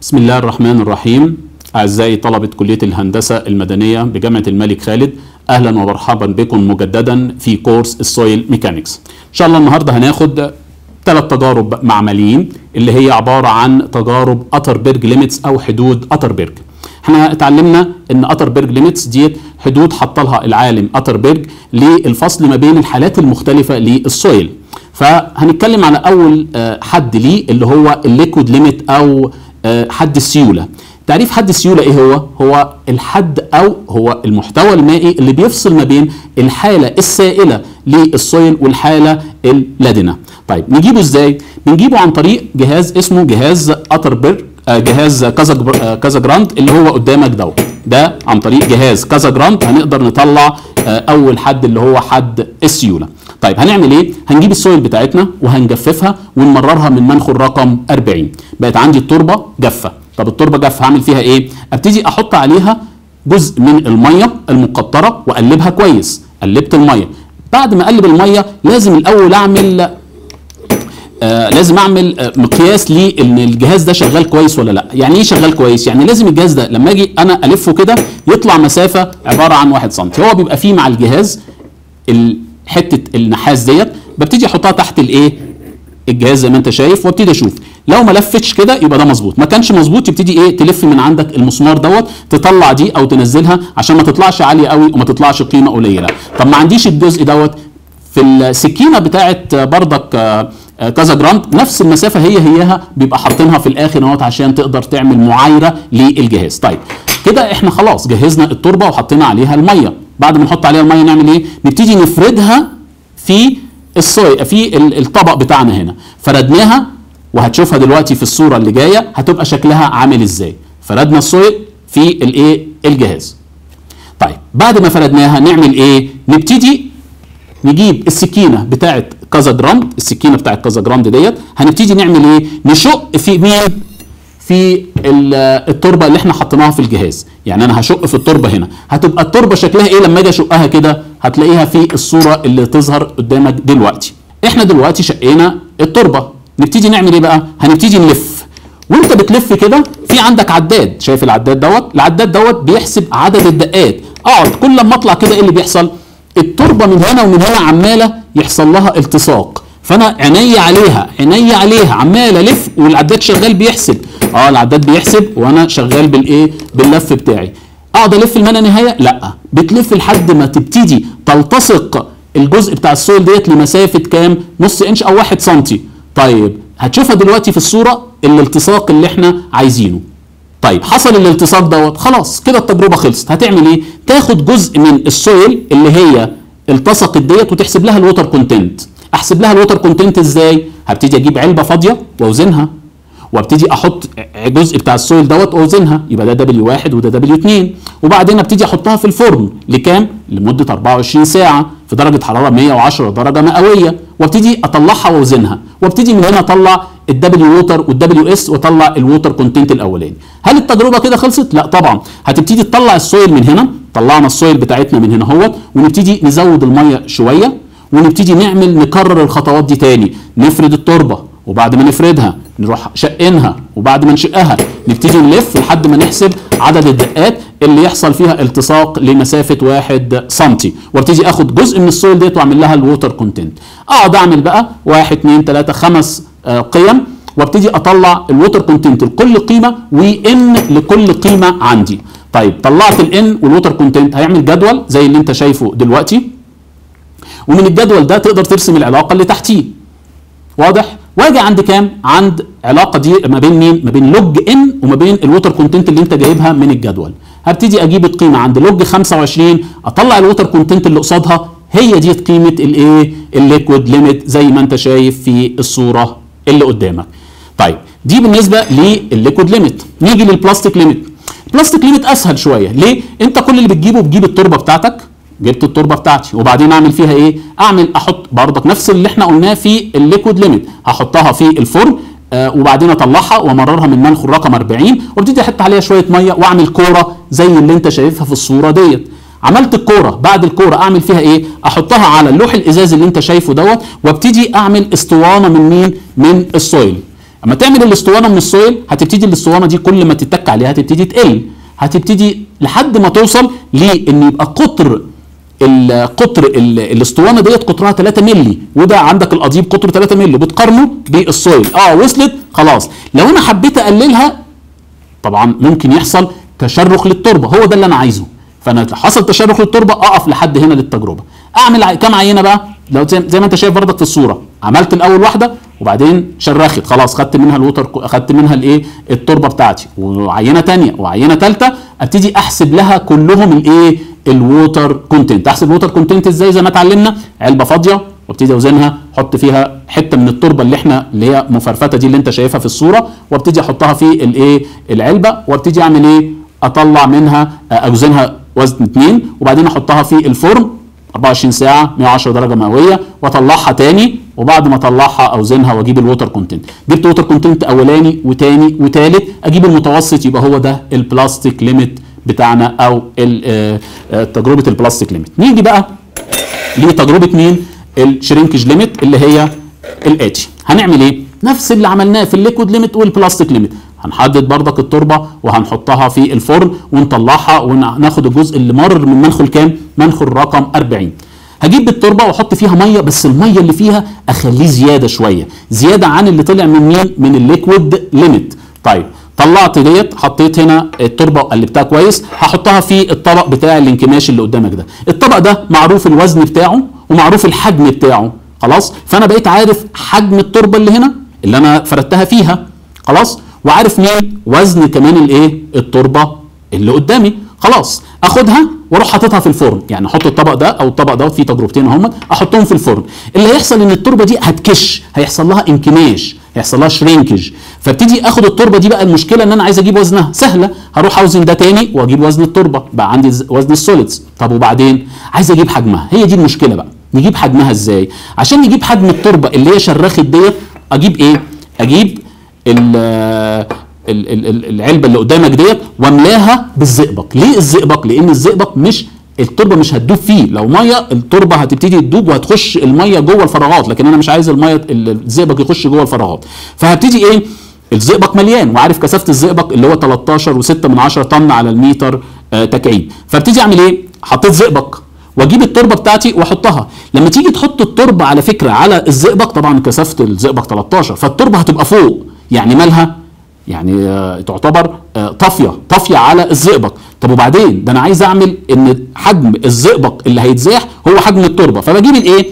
بسم الله الرحمن الرحيم أعزائي طلبة كلية الهندسة المدنية بجامعة الملك خالد أهلا ومرحبا بكم مجددا في كورس السويل ميكانيكس إن شاء الله النهاردة هناخد ثلاث تجارب معمليين اللي هي عبارة عن تجارب أتربرج ليميتس أو حدود أتربرج احنا اتعلمنا ان اتربرج ليميتس ديت حدود حط لها العالم اتربرج للفصل ما بين الحالات المختلفة للسويل فهنتكلم على اول آه، حد ليه اللي هو الليكويد ليميت او آه، حد السيوله تعريف حد السيوله ايه هو هو الحد او هو المحتوى المائي اللي بيفصل ما بين الحاله السائله للسويل والحاله اللادنه طيب نجيبه ازاي بنجيبه عن طريق جهاز اسمه جهاز اتربرج آه، جهاز كازا آه، كازا جراند اللي هو قدامك دوت ده عن طريق جهاز كازا جراند هنقدر نطلع آه، اول حد اللي هو حد السيوله طيب هنعمل ايه هنجيب السويل بتاعتنا وهنجففها ونمررها من منخل رقم 40 بقت عندي التربه جافه طب التربه جافه هعمل فيها ايه ابتدي احط عليها جزء من الميه المقطره واقلبها كويس قلبت الميه بعد ما اقلب الميه لازم الاول اعمل آه لازم اعمل آه مقياس لان الجهاز ده شغال كويس ولا لا يعني ايه شغال كويس يعني لازم الجهاز ده لما اجي انا الفه كده يطلع مسافه عباره عن 1 سم هو بيبقى فيه مع الجهاز ال- حته النحاس ديت ببتدي احطها تحت الايه الجهاز زي ما انت شايف وابتدي اشوف لو ما لفتش كده يبقى ده مظبوط ما كانش مظبوط يبتدي ايه تلف من عندك المسمار دوت تطلع دي او تنزلها عشان ما تطلعش عاليه قوي وما تطلعش قيمه قليله طب ما عنديش الجزء دوت في السكينه بتاعت بردك آه، آه، كذا جرام نفس المسافه هي هيها بيبقى حاطينها في الاخر اهوت عشان تقدر تعمل معايره للجهاز طيب كده احنا خلاص جهزنا التربه وحطينا عليها الميه بعد ما نحط عليها الميه نعمل ايه نبتدي نفردها في الصوي في ال- الطبق بتاعنا هنا فردناها وهتشوفها دلوقتي في الصوره اللي جايه هتبقى شكلها عامل ازاي فردنا الصوي في الايه الجهاز طيب بعد ما فردناها نعمل ايه نبتدي نجيب السكينه بتاعت كذا جرام السكينه بتاعت كذا جرام ديت هنبتدي نعمل ايه نشق في مين في ال- التربه اللي احنا حطيناها في الجهاز يعني انا هشق في التربه هنا هتبقى التربه شكلها ايه لما اجي اشقها كده هتلاقيها في الصوره اللي تظهر قدامك دلوقتي احنا دلوقتي شقينا التربه نبتدي نعمل ايه بقى هنبتدي نلف وانت بتلف كده في عندك عداد شايف العداد دوت العداد دوت بيحسب عدد الدقات اقعد كل لما اطلع كده ايه اللي بيحصل التربه من هنا ومن هنا عماله يحصل لها التصاق فانا عيني عليها عيني عليها عمال الف والعداد شغال بيحسب اه العداد بيحسب وانا شغال بالايه باللف بتاعي اقعد الف المنى نهايه لا بتلف لحد ما تبتدي تلتصق الجزء بتاع السويل ديت لمسافه كام نص انش او واحد سنتي طيب هتشوفها دلوقتي في الصوره الالتصاق اللي احنا عايزينه طيب حصل الالتصاق دوت خلاص كده التجربه خلصت هتعمل ايه تاخد جزء من السويل اللي هي التصقت ديت وتحسب لها الووتر كونتنت احسب لها الووتر كونتنت ازاي هبتدي اجيب علبه فاضيه واوزنها وابتدي احط جزء بتاع السويل دوت واوزنها يبقى ده دبليو 1 وده دبليو 2 وبعدين ابتدي احطها في الفرن لكام لمده 24 ساعه في درجه حراره 110 درجه مئويه وابتدي اطلعها واوزنها وابتدي من هنا اطلع الدبليو ووتر والدبليو اس واطلع الووتر كونتنت الاولاني هل التجربه كده خلصت لا طبعا هتبتدي تطلع السويل من هنا طلعنا السويل بتاعتنا من هنا اهوت ونبتدي نزود الميه شويه ونبتدي نعمل نكرر الخطوات دي تاني نفرد التربه وبعد ما نفردها نروح شقينها وبعد ما نشقها نبتدي نلف لحد ما نحسب عدد الدقات اللي يحصل فيها التصاق لمسافه واحد سنتي وابتدي اخد جزء من السويل ديت واعمل لها الووتر كونتنت اقعد اعمل بقى واحد اتنين تلاته خمس آه، قيم وابتدي اطلع الووتر كونتنت لكل قيمه وان لكل قيمه عندي طيب طلعت الان والووتر كونتنت هيعمل جدول زي اللي انت شايفه دلوقتي ومن الجدول ده تقدر ترسم العلاقه اللي تحتيه واضح واجي عند كام عند علاقه دي ما بين مين ما بين لوج ان وما بين الووتر كونتنت اللي انت جايبها من الجدول هبتدي اجيب القيمه عند لوج 25 اطلع الووتر كونتنت اللي قصادها هي دي قيمه الايه الليكويد ليميت زي ما انت شايف في الصوره اللي قدامك طيب دي بالنسبه للليكويد ليميت نيجي للبلاستيك ليميت البلاستيك ليميت اسهل شويه ليه انت كل اللي بتجيبه بتجيب التربه بتاعتك جبت التربه بتاعتي وبعدين اعمل فيها ايه اعمل احط برضك نفس اللي احنا قلناه في الليكويد ليميت هحطها في الفرن آه وبعدين اطلعها وامررها من منخل رقم 40 وابتدي احط عليها شويه ميه واعمل كوره زي اللي انت شايفها في الصوره ديت عملت الكوره بعد الكوره اعمل فيها ايه احطها على اللوح الازاز اللي انت شايفه دوت وابتدي اعمل اسطوانه من مين من السويل اما تعمل الاسطوانه من السويل هتبتدي الاسطوانه دي كل ما تتك عليها هتبتدي تقل هتبتدي لحد ما توصل لان يبقى قطر القطر ال- الاسطوانه ديت قطرها 3 مللي وده عندك القضيب قطره 3 مللي بتقارنه بالسويل اه وصلت خلاص لو انا حبيت اقللها طبعا ممكن يحصل تشرخ للتربه هو ده اللي انا عايزه فانا لو حصل تشرخ للتربه اقف لحد هنا للتجربه اعمل ع- كام عينه بقى لو زي زي ما انت شايف بردك في الصوره عملت الاول واحده وبعدين شرخت خلاص خدت منها الوتر خدت منها الايه التربه بتاعتي وعينه تانية وعينه ثالثه ابتدي احسب لها كلهم الايه الووتر كونتنت احسب الووتر كونتنت ازاي زي ما اتعلمنا علبه فاضيه وابتدي اوزنها احط فيها حته من التربه اللي احنا اللي هي مفرفته دي اللي انت شايفها في الصوره وابتدي احطها في الايه العلبه وابتدي اعمل ايه اطلع منها آه، اوزنها وزن 2 وبعدين احطها في الفرن 24 ساعه 110 درجه مئويه واطلعها تاني وبعد ما اطلعها اوزنها واجيب الووتر كونتنت جبت ووتر كونتنت اولاني وتاني وتالت اجيب المتوسط يبقى هو ده البلاستيك ليميت بتاعنا او ال- آه، آه، تجربه البلاستيك ليميت نيجي بقى لتجربه مين الشرينكج ليميت اللي هي الاتي هنعمل ايه نفس اللي عملناه في الليكويد ليميت والبلاستيك ليميت هنحدد بردك التربه وهنحطها في الفرن ونطلعها وناخد الجزء اللي مر من منخل كام منخل رقم 40 هجيب التربه واحط فيها ميه بس الميه اللي فيها اخليه زياده شويه زياده عن اللي طلع من مين من الليكويد ليميت طيب طلعت ديت حطيت هنا التربه قلبتها كويس هحطها في الطبق بتاع الانكماش اللي قدامك ده الطبق ده معروف الوزن بتاعه ومعروف الحجم بتاعه خلاص فانا بقيت عارف حجم التربه اللي هنا اللي انا فردتها فيها خلاص وعارف مين وزن كمان الايه التربه اللي قدامي خلاص اخدها واروح حاططها في الفرن يعني احط الطبق ده او الطبق دوت فيه تجربتين اهم احطهم في الفرن اللي هيحصل ان التربه دي هتكش هيحصل لها انكماش هيحصل لها شرينكج فابتدي اخد التربه دي بقى المشكله ان انا عايز اجيب وزنها سهله هروح اوزن ده تاني واجيب وزن التربه بقى عندي ز- وزن السوليدز طب وبعدين عايز اجيب حجمها هي دي المشكله بقى نجيب حجمها ازاي عشان نجيب حجم التربه اللي هي شرخت ديت اجيب ايه اجيب ال ال- ال- ال- العلبه اللي قدامك ديت واملاها بالزئبق ليه الزئبق لان الزئبق مش التربه مش هتدوب فيه لو ميه التربه هتبتدي تدوب وهتخش الميه جوه الفراغات لكن انا مش عايز الميه الزئبق يخش جوه الفراغات فهبتدي ايه الزئبق مليان وعارف كثافه الزئبق اللي هو 13 و6 من 10 طن على المتر آه تكعيب فابتدي اعمل ايه حطيت زئبق واجيب التربه بتاعتي واحطها لما تيجي تحط التربه على فكره على الزئبق طبعا كثافه الزئبق 13 فالتربه هتبقى فوق يعني مالها يعني آه، تعتبر آه، طافيه طافيه على الزئبق طب وبعدين ده انا عايز اعمل ان حجم الزئبق اللي هيتزاح هو حجم التربه فبجيب الايه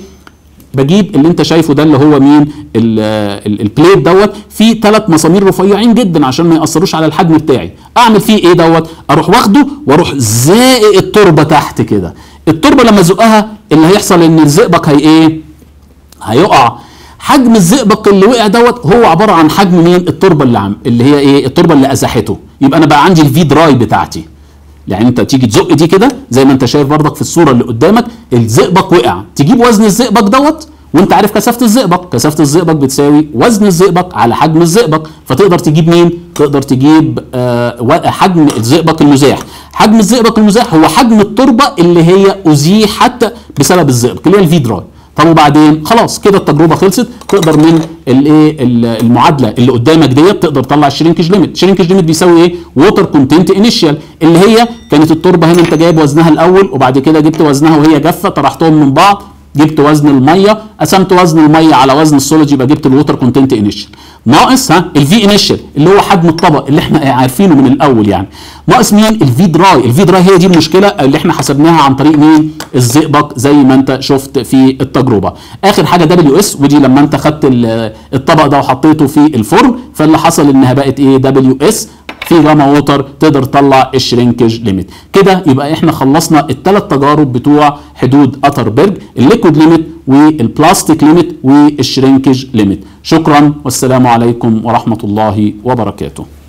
بجيب اللي انت شايفه ده اللي هو مين ال- ال- البليت دوت فيه ثلاث مسامير رفيعين جدا عشان ما ياثروش على الحجم بتاعي اعمل فيه ايه دوت اروح واخده واروح زائق التربه تحت كده التربه لما ازقها اللي هيحصل ان الزئبق هي ايه هيقع حجم الزئبق اللي وقع دوت هو عباره عن حجم مين التربه اللي عم اللي هي ايه التربه اللي ازحته يبقى انا بقى عندي الفي دراي بتاعتي يعني انت تيجي تزق دي كده زي ما انت شايف برضك في الصوره اللي قدامك الزئبق وقع تجيب وزن الزئبق دوت وانت عارف كثافه الزئبق كثافه الزئبق بتساوي وزن الزئبق على حجم الزئبق فتقدر تجيب مين تقدر تجيب آه و- حجم الزئبق المزاح حجم الزئبق المزاح هو حجم التربه اللي هي ازيحت بسبب الزئبق اللي هي الفي دراي طب وبعدين خلاص كده التجربه خلصت تقدر من الايه ال- المعادله اللي قدامك ديت تقدر تطلع الشرينكج ليميت الشرينكج ليميت بيساوي ايه ووتر كونتنت انيشال اللي هي كانت التربه هنا انت جايب وزنها الاول وبعد كده جبت وزنها وهي جافه طرحتهم من بعض جبت وزن الميه قسمت وزن الميه على وزن السوليد يبقى جبت الووتر كونتنت انيشال ناقص ها الفي انيشال اللي هو حجم الطبق اللي احنا عارفينه من الاول يعني ناقص مين الفي دراي الفي دراي هي دي المشكله اللي احنا حسبناها عن طريق مين الزئبق زي ما انت شفت في التجربه اخر حاجه دبليو اس ودي لما انت خدت ال- الطبق ده وحطيته في الفرن فاللي حصل انها بقت ايه دبليو اس في جاما ووتر تقدر تطلع الشرينكج ليميت كده يبقى احنا خلصنا الثلاث تجارب بتوع حدود اتربرج الليكويد ليميت والبلاستيك ليميت والشرينكج ليميت شكرا والسلام عليكم ورحمه الله وبركاته